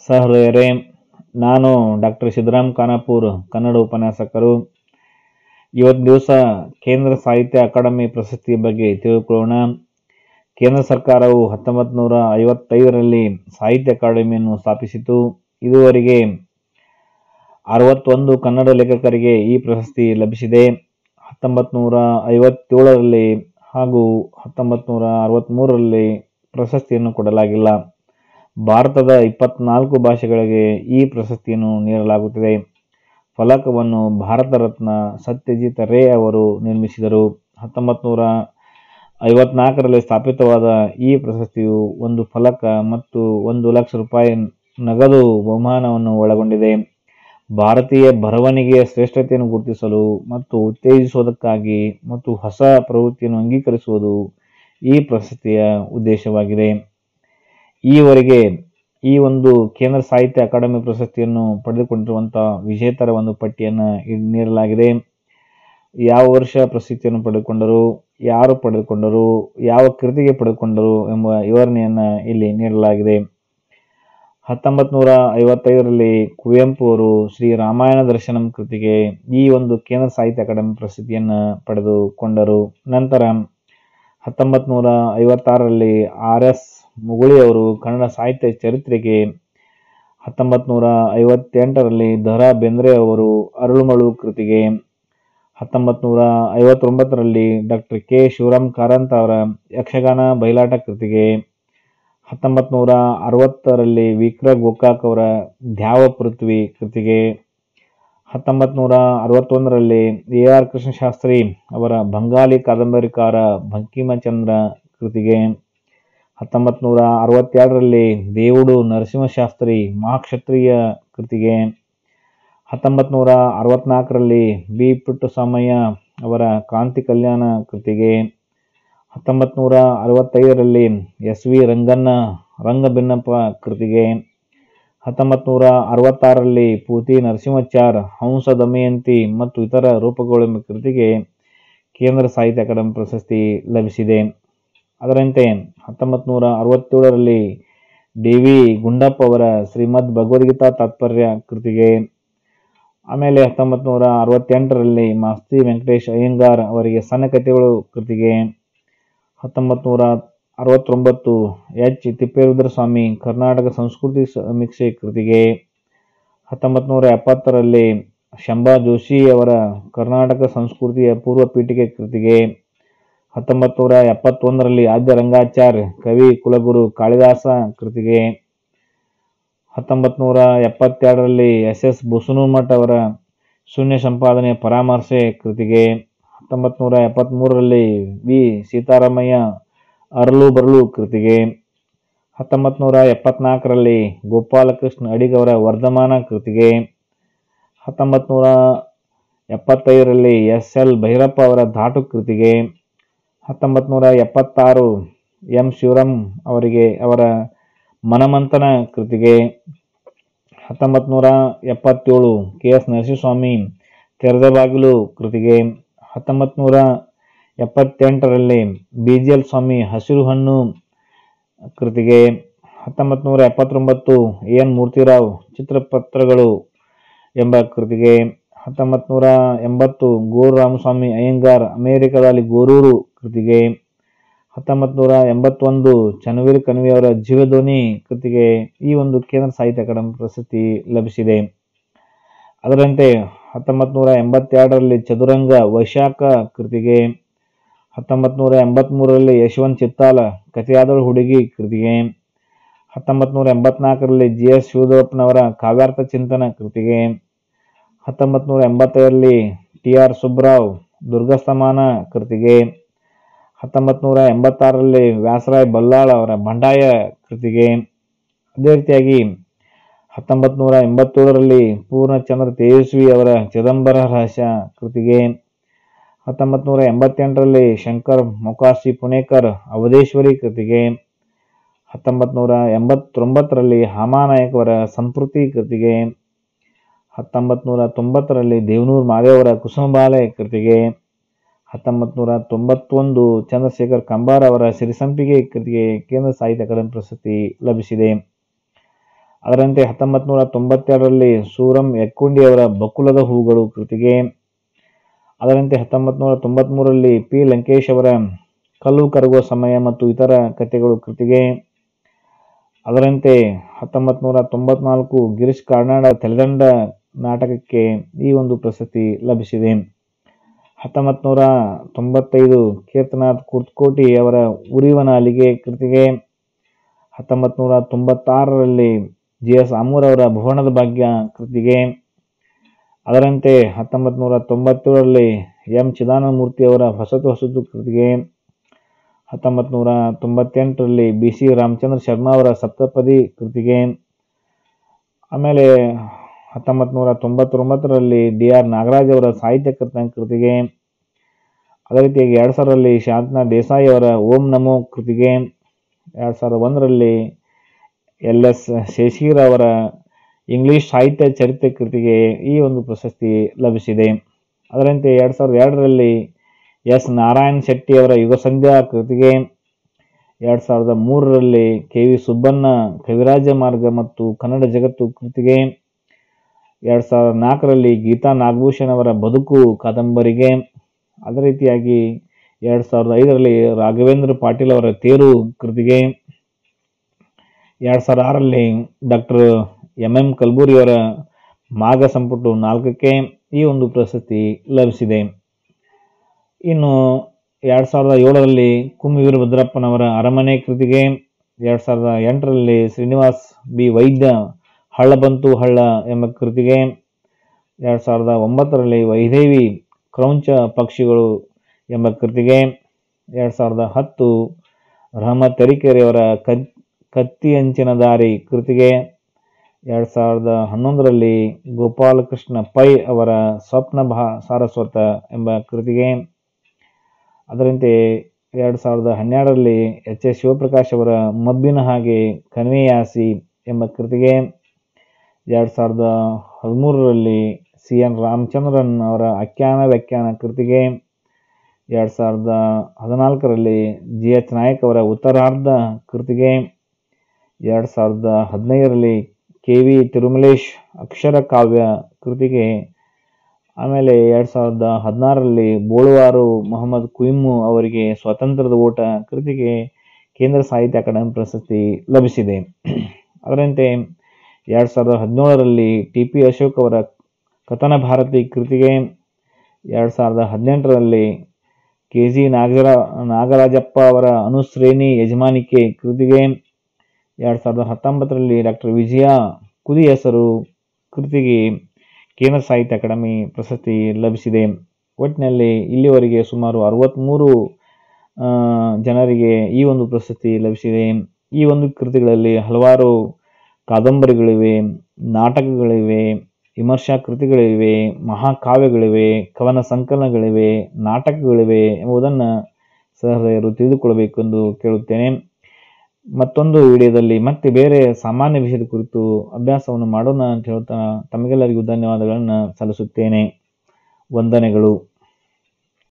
ಸಹೃದಯರೇ ನಾನು ಡಾಕ್ಟರ್ ಸಿದ್ದರಾಮ್ ಖಾನಾಪುರ್ ಕನ್ನಡ ಉಪನ್ಯಾಸಕರು ಇವತ್ತು ದಿವಸ ಕೇಂದ್ರ ಸಾಹಿತ್ಯ ಅಕಾಡೆಮಿ ಪ್ರಶಸ್ತಿ ಬಗ್ಗೆ ತಿಳ್ಕೊಳ್ಳೋಣ ಕೇಂದ್ರ ಸರ್ಕಾರವು ಹತ್ತೊಂಬತ್ತು ನೂರ ಐವತ್ತೈದರಲ್ಲಿ ಸಾಹಿತ್ಯ ಅಕಾಡೆಮಿಯನ್ನು ಸ್ಥಾಪಿಸಿತು ಇದುವರೆಗೆ ಅರವತ್ತೊಂದು ಕನ್ನಡ ಲೇಖಕರಿಗೆ ಈ ಪ್ರಶಸ್ತಿ ಲಭಿಸಿದೆ ಹತ್ತೊಂಬತ್ತು ನೂರ ಐವತ್ತೇಳರಲ್ಲಿ ಹಾಗೂ ಹತ್ತೊಂಬತ್ತು ನೂರ ಅರವತ್ತ್ಮೂರರಲ್ಲಿ ಪ್ರಶಸ್ತಿಯನ್ನು ಕೊಡಲಾಗಿಲ್ಲ ಭಾರತದ ಇಪ್ಪತ್ನಾಲ್ಕು ಭಾಷೆಗಳಿಗೆ ಈ ಪ್ರಶಸ್ತಿಯನ್ನು ನೀಡಲಾಗುತ್ತದೆ ಫಲಕವನ್ನು ಭಾರತ ರತ್ನ ಸತ್ಯಜಿತ್ ರೇ ಅವರು ನಿರ್ಮಿಸಿದರು ಹತ್ತೊಂಬತ್ತು ನೂರ ಐವತ್ನಾಲ್ಕರಲ್ಲಿ ಸ್ಥಾಪಿತವಾದ ಈ ಪ್ರಶಸ್ತಿಯು ಒಂದು ಫಲಕ ಮತ್ತು ಒಂದು ಲಕ್ಷ ರೂಪಾಯಿ ನಗದು ಬಹುಮಾನವನ್ನು ಒಳಗೊಂಡಿದೆ ಭಾರತೀಯ ಬರವಣಿಗೆಯ ಶ್ರೇಷ್ಠತೆಯನ್ನು ಗುರುತಿಸಲು ಮತ್ತು ಉತ್ತೇಜಿಸುವುದಕ್ಕಾಗಿ ಮತ್ತು ಹೊಸ ಪ್ರವೃತ್ತಿಯನ್ನು ಅಂಗೀಕರಿಸುವುದು ಈ ಪ್ರಶಸ್ತಿಯ ಉದ್ದೇಶವಾಗಿದೆ ಈವರೆಗೆ ಈ ಒಂದು ಕೇಂದ್ರ ಸಾಹಿತ್ಯ ಅಕಾಡೆಮಿ ಪ್ರಶಸ್ತಿಯನ್ನು ಪಡೆದುಕೊಂಡಿರುವಂಥ ವಿಜೇತರ ಒಂದು ಪಟ್ಟಿಯನ್ನು ಇಲ್ಲಿ ನೀಡಲಾಗಿದೆ ಯಾವ ವರ್ಷ ಪ್ರಶಸ್ತಿಯನ್ನು ಪಡೆದುಕೊಂಡರು ಯಾರು ಪಡೆದುಕೊಂಡರು ಯಾವ ಕೃತಿಗೆ ಪಡೆದುಕೊಂಡರು ಎಂಬ ವಿವರಣೆಯನ್ನು ಇಲ್ಲಿ ನೀಡಲಾಗಿದೆ ಹತ್ತೊಂಬತ್ತು ನೂರ ಐವತ್ತೈದರಲ್ಲಿ ಕುವೆಂಪು ಅವರು ಶ್ರೀ ರಾಮಾಯಣ ದರ್ಶನಂ ಕೃತಿಗೆ ಈ ಒಂದು ಕೇಂದ್ರ ಸಾಹಿತ್ಯ ಅಕಾಡೆಮಿ ಪ್ರಶಸ್ತಿಯನ್ನು ಪಡೆದುಕೊಂಡರು ನಂತರ ಹತ್ತೊಂಬತ್ತು ನೂರ ಐವತ್ತಾರರಲ್ಲಿ ಆರ್ ಎಸ್ ಮುಗುಳಿ ಅವರು ಕನ್ನಡ ಸಾಹಿತ್ಯ ಚರಿತ್ರೆಗೆ ಹತ್ತೊಂಬತ್ತು ನೂರ ಐವತ್ತೆಂಟರಲ್ಲಿ ದ ರಾ ಬೇಂದ್ರೆ ಅವರು ಅರಳುಮಳು ಕೃತಿಗೆ ಹತ್ತೊಂಬತ್ತು ನೂರ ಐವತ್ತೊಂಬತ್ತರಲ್ಲಿ ಡಾಕ್ಟರ್ ಕೆ ಶಿವರಾಮ್ ಕಾರಂತ ಅವರ ಯಕ್ಷಗಾನ ಬಯಲಾಟ ಕೃತಿಗೆ ಹತ್ತೊಂಬತ್ತು ನೂರ ಅರವತ್ತರಲ್ಲಿ ವಿಕ್ರ ಗೋಕಾಕ್ ಅವರ ದ್ಯಾವ ಪೃಥ್ವಿ ಕೃತಿಗೆ ಹತ್ತೊಂಬತ್ತು ನೂರ ಅರವತ್ತೊಂದರಲ್ಲಿ ಎ ಆರ್ ಕೃಷ್ಣಶಾಸ್ತ್ರಿ ಅವರ ಬಂಗಾಲಿ ಕಾದಂಬರಿಕಾರ ಬಂಕಿಮಚಂದ್ರ ಕೃತಿಗೆ ಹತ್ತೊಂಬತ್ತು ನೂರ ಅರವತ್ತೆರಡರಲ್ಲಿ ದೇವುಡು ನರಸಿಂಹಶಾಸ್ತ್ರಿ ಮಹಾಕ್ಷತ್ರಿಯ ಕೃತಿಗೆ ಹತ್ತೊಂಬತ್ತು ನೂರ ಅರವತ್ನಾಲ್ಕರಲ್ಲಿ ಬಿ ಪುಟ್ಟಸ್ವಾಮಯ್ಯ ಅವರ ಕ್ರಾಂತಿ ಕಲ್ಯಾಣ ಕೃತಿಗೆ ಹತ್ತೊಂಬತ್ತು ನೂರ ಅರವತ್ತೈದರಲ್ಲಿ ಎಸ್ ವಿ ರಂಗನ್ನ ರಂಗಭಿನ್ನಪ್ಪ ಕೃತಿಗೆ ಹತ್ತೊಂಬತ್ತು ನೂರ ಅರವತ್ತಾರರಲ್ಲಿ ಪೂತಿ ನರಸಿಂಹಾಚಾರ್ ಹಂಸ ದಮಯಂತಿ ಮತ್ತು ಇತರ ರೂಪಗಳೆಂಬ ಕೃತಿಗೆ ಕೇಂದ್ರ ಸಾಹಿತ್ಯ ಅಕಾಡೆಮಿ ಪ್ರಶಸ್ತಿ ಲಭಿಸಿದೆ ಅದರಂತೆ ಹತ್ತೊಂಬತ್ತು ನೂರ ಅರವತ್ತೇಳರಲ್ಲಿ ಡಿ ವಿ ಗುಂಡಪ್ಪ ಅವರ ಶ್ರೀಮದ್ ಭಗವದ್ಗೀತಾ ತಾತ್ಪರ್ಯ ಕೃತಿಗೆ ಆಮೇಲೆ ಹತ್ತೊಂಬತ್ತು ನೂರ ಅರವತ್ತೆಂಟರಲ್ಲಿ ಮಾಸ್ತಿ ವೆಂಕಟೇಶ್ ಅಯ್ಯಂಗಾರ್ ಅವರಿಗೆ ಸಣ್ಣ ಕಥೆಗಳು ಕೃತಿಗೆ ಹತ್ತೊಂಬತ್ತು ನೂರ ಅರವತ್ತೊಂಬತ್ತು ಎಚ್ ತಿಪ್ಪೇರುದ್ರ ಸ್ವಾಮಿ ಕರ್ನಾಟಕ ಸಂಸ್ಕೃತಿ ಸಮೀಕ್ಷೆ ಕೃತಿಗೆ ಹತ್ತೊಂಬತ್ತು ನೂರ ಎಪ್ಪತ್ತರಲ್ಲಿ ಶಂಭಾ ಜೋಶಿ ಅವರ ಕರ್ನಾಟಕ ಸಂಸ್ಕೃತಿಯ ಪೂರ್ವ ಪೀಠಿಕೆ ಕೃತಿಗೆ ಹತ್ತೊಂಬತ್ತು ನೂರ ಎಪ್ಪತ್ತೊಂದರಲ್ಲಿ ಆದ್ಯ ರಂಗಾಚಾರ್ಯ ಕವಿ ಕುಲಗುರು ಕಾಳಿದಾಸ ಕೃತಿಗೆ ಹತ್ತೊಂಬತ್ತು ನೂರ ಎಪ್ಪತ್ತೆರಡರಲ್ಲಿ ಎಸ್ ಎಸ್ ಬಸವನಮಠ ಅವರ ಶೂನ್ಯ ಸಂಪಾದನೆ ಪರಾಮರ್ಶೆ ಕೃತಿಗೆ ಹತ್ತೊಂಬತ್ತು ನೂರ ಎಪ್ಪತ್ತ್ಮೂರರಲ್ಲಿ ವಿ ಸೀತಾರಾಮಯ್ಯ ಅರಳು ಬರಲು ಕೃತಿಗೆ ಹತ್ತೊಂಬತ್ತು ನೂರ ಎಪ್ಪತ್ನಾಲ್ಕರಲ್ಲಿ ಗೋಪಾಲಕೃಷ್ಣ ಅಡಿಗವರ ವರ್ಧಮಾನ ಕೃತಿಗೆ ಹತ್ತೊಂಬತ್ತು ನೂರ ಎಪ್ಪತ್ತೈದರಲ್ಲಿ ಎಸ್ ಎಲ್ ಭೈರಪ್ಪ ಅವರ ಧಾಟು ಕೃತಿಗೆ ಹತ್ತೊಂಬತ್ತು ನೂರ ಎಪ್ಪತ್ತಾರು ಎಂ ಶಿವರಾಮ್ ಅವರಿಗೆ ಅವರ ಮನಮಂಥನ ಕೃತಿಗೆ ಹತ್ತೊಂಬತ್ತು ನೂರ ಎಪ್ಪತ್ತೇಳು ಕೆ ಎಸ್ ನರಸಿಂಹಸ್ವಾಮಿ ತೆರೆದ ಬಾಗಿಲು ಕೃತಿಗೆ ಹತ್ತೊಂಬತ್ತು ನೂರ ಎಪ್ಪತ್ತೆಂಟರಲ್ಲಿ B G L Swamy Hasiru Hannu ಕೃತಿಗೆ ಹತ್ತೊಂಬತ್ತು ನೂರ ಎಪ್ಪತ್ತೊಂಬತ್ತು ಎನ್ ಮೂರ್ತಿರಾವ್ ಚಿತ್ರಪತ್ರಗಳು ಎಂಬ ಕೃತಿಗೆ ಹತ್ತೊಂಬತ್ತು ನೂರ ಎಂಬತ್ತು ಗೋರು ರಾಮಸ್ವಾಮಿ ಅಯ್ಯಂಗಾರ್ ಅಮೆರಿಕದಲ್ಲಿ ಗೋರೂರು ಕೃತಿಗೆ ಹತ್ತೊಂಬತ್ತು ನೂರ ಎಂಬತ್ತೊಂದು ಚನ್ನವೀರ್ ಕಣಿವೆ ಅವರ ಜೀವಧ್ವನಿ ಕೃತಿಗೆ ಈ ಒಂದು ಕೇಂದ್ರ ಸಾಹಿತ್ಯ ಅಕಾಡೆಮಿ ಪ್ರಶಸ್ತಿ ಲಭಿಸಿದೆ ಅದರಂತೆ ಹತ್ತೊಂಬತ್ತು ನೂರ ಎಂಬತ್ತೆರಡರಲ್ಲಿ ಚದುರಂಗ ವೈಶಾಖ ಕೃತಿಗೆ ಹತ್ತೊಂಬತ್ತು ನೂರ ಎಂಬತ್ತ್ಮೂರರಲ್ಲಿ ಯಶವಂತ್ ಚಿತ್ತಾಲ ಕಥೆಯಾದಳು ಹುಡುಗಿ ಕೃತಿಗೆ ಹತ್ತೊಂಬತ್ತು ನೂರ ಎಂಬತ್ನಾಲ್ಕರಲ್ಲಿ ಜಿ ಎಸ್ ಶಿವದಪ್ಪನವರ ಕಾವ್ಯಾರ್ಥ ಚಿಂತನ ಕೃತಿಗೆ ಹತ್ತೊಂಬತ್ತು ನೂರ ಎಂಬತ್ತೈದರಲ್ಲಿ ಟಿ ಆರ್ ಸುಬ್ರಾವ್ ದುರ್ಗಸ್ತಮಾನ ಕೃತಿಗೆ ಹತ್ತೊಂಬತ್ತು ನೂರ ಎಂಬತ್ತಾರರಲ್ಲಿ ವ್ಯಾಸರಾಯ್ ಬಲ್ಲಾಳ್ ಅವರ ಬಂಡಾಯ ಕೃತಿಗೆ ಅದೇ ರೀತಿಯಾಗಿ ಹತ್ತೊಂಬತ್ತು ನೂರ ಎಂಬತ್ತೇಳರಲ್ಲಿ ಪೂರ್ಣಚಂದ್ರ ತೇಜಸ್ವಿ ಅವರ ಚಿದಂಬರ ರಹಸ್ಯ ಕೃತಿಗೆ ಹತ್ತೊಂಬತ್ತು ನೂರ ಎಂಬತ್ತೆಂಟರಲ್ಲಿ ಶಂಕರ್ ಮೊಕಾಶಿ ಪುಣೇಕರ್ ಅವಧೇಶ್ವರಿ ಕೃತಿಗೆ ಹತ್ತೊಂಬತ್ತು ನೂರ ಎಂಬತ್ತೊಂಬತ್ತರಲ್ಲಿ ಹಾಮಾನಾಯಕ್ ಅವರ ಸಂಸ್ಕೃತಿ ಕೃತಿಗೆ ಹತ್ತೊಂಬತ್ತು ನೂರ ತೊಂಬತ್ತರಲ್ಲಿ ದೇವನೂರು ಮಾದೇವರ ಕುಸುಮಬಾಲೆ ಕೃತಿಗೆ ಹತ್ತೊಂಬತ್ತು ನೂರ ತೊಂಬತ್ತೊಂದು ಚಂದ್ರಶೇಖರ್ ಕಂಬಾರ್ ಅವರ ಸಿರಿಸಂಪಿಗೆ ಕೃತಿಗೆ ಕೇಂದ್ರ ಸಾಹಿತ್ಯ ಅಕಾಡೆಮಿ ಪ್ರಶಸ್ತಿ ಲಭಿಸಿದೆ ಅದರಂತೆ ಹತ್ತೊಂಬತ್ತು ನೂರ ತೊಂಬತ್ತೆರಡರಲ್ಲಿ ಸೂರಂ ಎಕ್ಕುಂಡಿಯವರ ಬಕುಲದ ಹೂಗಳು ಕೃತಿಗೆ ಅದರಂತೆ ಹತ್ತೊಂಬತ್ತು ನೂರ ತೊಂಬತ್ಮೂರರಲ್ಲಿ ಪಿ ಲಂಕೇಶ್ ಅವರ ಕಲ್ಲು ಕರಗುವ ಸಮಯ ಮತ್ತು ಇತರ ಕಥೆಗಳು ಕೃತಿಗೆ ಅದರಂತೆ ಹತ್ತೊಂಬತ್ತು ನೂರ ತೊಂಬತ್ನಾಲ್ಕು ಗಿರೀಶ್ ಕಾರ್ನಾಡ ತೆಲೆದಂಡ ನಾಟಕಕ್ಕೆ ಈ ಒಂದು ಪ್ರಶಸ್ತಿ ಲಭಿಸಿದೆ ಹತ್ತೊಂಬತ್ತು ನೂರ ತೊಂಬತ್ತೈದು ಕೀರ್ತನಾಥ್ ಕುರ್ತಕೋಟಿ ಅವರ ಉರಿವನ ಅಲಿಗೆ ಕೃತಿಗೆ ಹತ್ತೊಂಬತ್ತು ನೂರ ತೊಂಬತ್ತಾರರಲ್ಲಿ ಜಿ ಎಸ್ ಆಮೂರ್ ಅವರ ಭುವನದ ಭಾಗ್ಯ ಕೃತಿಗೆ ಅದರಂತೆ ಹತ್ತೊಂಬತ್ತು ನೂರ ತೊಂಬತ್ತೇಳರಲ್ಲಿ ಎಂ ಚಿದಾನಂದಮೂರ್ತಿ ಅವರ ಹೊಸತು ಹೊಸತು ಕೃತಿಗೆ ಹತ್ತೊಂಬತ್ತು ನೂರ ತೊಂಬತ್ತೆಂಟರಲ್ಲಿ ಬಿ ಸಿ ರಾಮಚಂದ್ರ ಶರ್ಮಾ ಅವರ ಸಪ್ತಪದಿ ಕೃತಿಗೆ ಆಮೇಲೆ ಹತ್ತೊಂಬತ್ತು ನೂರ ತೊಂಬತ್ತೊಂಬತ್ತರಲ್ಲಿ ಡಿ ಆರ್ ನಾಗರಾಜ್ ಅವರ ಸಾಹಿತ್ಯ ಕೃತ ಕೃತಿಗೆ ಅದೇ ರೀತಿಯಾಗಿ ಎರಡು ಸಾವಿರದಲ್ಲಿ ಶಾಂತನಾ ದೇಸಾಯಿ ಅವರ ಓಂ ನಮೋ ಕೃತಿಗೆ ಎರಡು ಸಾವಿರದ ಒಂದರಲ್ಲಿ ಎಲ್ ಎಸ್ ಶೇಷೀರ್ ಅವರ ಇಂಗ್ಲಿಷ್ ಸಾಹಿತ್ಯ ಚರಿತ್ರೆ ಕೃತಿಗೆ ಈ ಒಂದು ಪ್ರಶಸ್ತಿ ಲಭಿಸಿದೆ ಅದರಂತೆ ಎರಡು ಸಾವಿರದ ಎರಡರಲ್ಲಿ ಎಸ್ ನಾರಾಯಣ್ ಶೆಟ್ಟಿ ಅವರ ಯುಗಸಂಧ್ಯಾ ಕೃತಿಗೆ ಎರಡು ಸಾವಿರದ ಮೂರರಲ್ಲಿ ಕೆ ವಿ ಸುಬ್ಬಣ್ಣ ಕವಿರಾಜ ಮಾರ್ಗ ಮತ್ತು ಕನ್ನಡ ಜಗತ್ತು ಕೃತಿಗೆ ಎರಡು ಸಾವಿರದ ನಾಲ್ಕರಲ್ಲಿ ಗೀತಾ ನಾಗಭೂಷಣ್ ಅವರ ಬದುಕು ಕಾದಂಬರಿಗೆ ಅದೇ ರೀತಿಯಾಗಿ ಎರಡು ಸಾವಿರದ ಐದರಲ್ಲಿ ರಾಘವೇಂದ್ರ ಪಾಟೀಲ್ ಅವರ ತೇರು ಕೃತಿಗೆ ಎರಡು ಸಾವಿರದ ಆರರಲ್ಲಿ ಡಾಕ್ಟರ್ ಎಂ ಎಂ ಕಲ್ಬೂರಿ ಅವರ ಮಾಗ ಸಂಪುಟ ನಾಲ್ಕಕ್ಕೆ ಈ ಒಂದು ಪ್ರಶಸ್ತಿ ಲಭಿಸಿದೆ ಇನ್ನು ಎರಡು ಸಾವಿರದ ಏಳರಲ್ಲಿ ಕುಂ ವೀರಭದ್ರಪ್ಪನವರ ಅರಮನೆ ಕೃತಿಗೆ ಎರಡು ಸಾವಿರದ ಎಂಟರಲ್ಲಿ ಶ್ರೀನಿವಾಸ್ ಬಿ ವೈದ್ಯ ಹಳ್ಳ ಬಂತು ಹಳ್ಳ ಎಂಬ ಕೃತಿಗೆ ಎರಡು ಸಾವಿರದ ಒಂಬತ್ತರಲ್ಲಿ ವೈದೇವಿ ಕ್ರೌಂಚ ಪಕ್ಷಿಗಳು ಎಂಬ ಕೃತಿಗೆ ಎರಡು ಸಾವಿರದ ಹತ್ತು ರಹಮತ್ ತರೀಕೆರೆಯವರ ಕತ್ ಕತ್ತಿ ಅಂಚಿನ ದಾರಿ ಕೃತಿಗೆ ಎರಡು ಸಾವಿರದ ಹನ್ನೊಂದರಲ್ಲಿ ಗೋಪಾಲಕೃಷ್ಣ ಪೈ ಅವರ ಸ್ವಪ್ನ ಭಾ ಸಾರಸ್ವತ ಎಂಬ ಕೃತಿಗೆ ಅದರಂತೆ ಎರಡು ಸಾವಿರದ ಹನ್ನೆರಡರಲ್ಲಿ ಎಚ್ ಎಸ್ ಶಿವಪ್ರಕಾಶ್ ಅವರ ಮಬ್ಬಿನ ಹಾಗೆ ಕನ್ವೆಯಾಸಿ ಎಂಬ ಕೃತಿಗೆ ಎರಡು ಸಾವಿರದ ಹದಿಮೂರರಲ್ಲಿ ಸಿ ಎನ್ ರಾಮಚಂದ್ರನ್ ಅವರ ಆಖ್ಯಾನ ವ್ಯಾಖ್ಯಾನ ಕೃತಿಗೆ ಎರಡು ಸಾವಿರದ ಹದಿನಾಲ್ಕರಲ್ಲಿ ಜಿ ಎಚ್ ನಾಯಕ್ ಅವರ ಉತ್ತರಾರ್ಧ ಕೃತಿಗೆ ಎರಡು ಸಾವಿರದ ಹದಿನೈದರಲ್ಲಿ ಕೆ ವಿ ತಿರುಮಲೇಶ್ ಅಕ್ಷರ ಕಾವ್ಯ ಕೃತಿಗೆ ಆಮೇಲೆ ಎರಡು ಸಾವಿರದ ಹದಿನಾರರಲ್ಲಿ ಬೋಳುವಾರು ಮೊಹಮ್ಮದ್ ಕುಯಿಮ್ಮು ಅವರಿಗೆ ಸ್ವಾತಂತ್ರ್ಯದ ಓಟ ಕೃತಿಗೆ ಕೇಂದ್ರ ಸಾಹಿತ್ಯ ಅಕಾಡೆಮಿ ಪ್ರಶಸ್ತಿ ಲಭಿಸಿದೆ ಅದರಂತೆ ಎರಡು ಸಾವಿರದ ಹದಿನೇಳರಲ್ಲಿ ಟಿ ಪಿ ಅಶೋಕ್ ಅವರ ಕಥನ ಭಾರತಿ ಕೃತಿಗೆ ಎರಡು ಸಾವಿರದ ಹದಿನೆಂಟರಲ್ಲಿ ಕೆ ಜಿ ನಾಗರ ನಾಗರಾಜಪ್ಪ ಅವರ ಅನುಶ್ರೇಣಿ ಯಜಮಾನಿಕೆ ಕೃತಿಗೆ ಎರಡು ಸಾವಿರದ ಹತ್ತೊಂಬತ್ತರಲ್ಲಿ ಡಾಕ್ಟರ್ ವಿಜಯ ಕುದಿ ಹೆಸರು ಕೃತಿಗೆ ಕೇಂದ್ರ ಸಾಹಿತ್ಯ ಅಕಾಡೆಮಿ ಪ್ರಶಸ್ತಿ ಲಭಿಸಿದೆ ಒಟ್ಟಿನಲ್ಲಿ ಇಲ್ಲಿವರೆಗೆ ಸುಮಾರು ಅರವತ್ತ್ಮೂರು ಆ, ಜನರಿಗೆ ಈ ಒಂದು ಪ್ರಶಸ್ತಿ ಲಭಿಸಿದೆ ಈ ಒಂದು ಕೃತಿಗಳಲ್ಲಿ ಹಲವಾರು ಕಾದಂಬರಿಗಳಿವೆ ನಾಟಕಗಳಿವೆ ವಿಮರ್ಶಾ ಕೃತಿಗಳಿವೆ ಮಹಾಕಾವ್ಯಗಳಿವೆ ಕವನ ಸಂಕಲನಗಳಿವೆ ನಾಟಕಗಳಿವೆ ಎಂಬುದನ್ನು ಸಹೃದಯರು ತಿಳಿದುಕೊಳ್ಳಬೇಕೆಂದು ಕೇಳುತ್ತೇನೆ ಮತ್ತೊಂದು ವಿಡಿಯೋದಲ್ಲಿ ಮತ್ತೆ ಬೇರೆ ಸಾಮಾನ್ಯ ವಿಷಯದ ಕುರಿತು ಅಭ್ಯಾಸವನ್ನು ಮಾಡೋಣ ಅಂತ ಹೇಳ್ತಾ ತಮಗೆಲ್ಲರಿಗೂ ಧನ್ಯವಾದಗಳನ್ನು ಸಲ್ಲಿಸುತ್ತೇನೆ ವಂದನೆಗಳು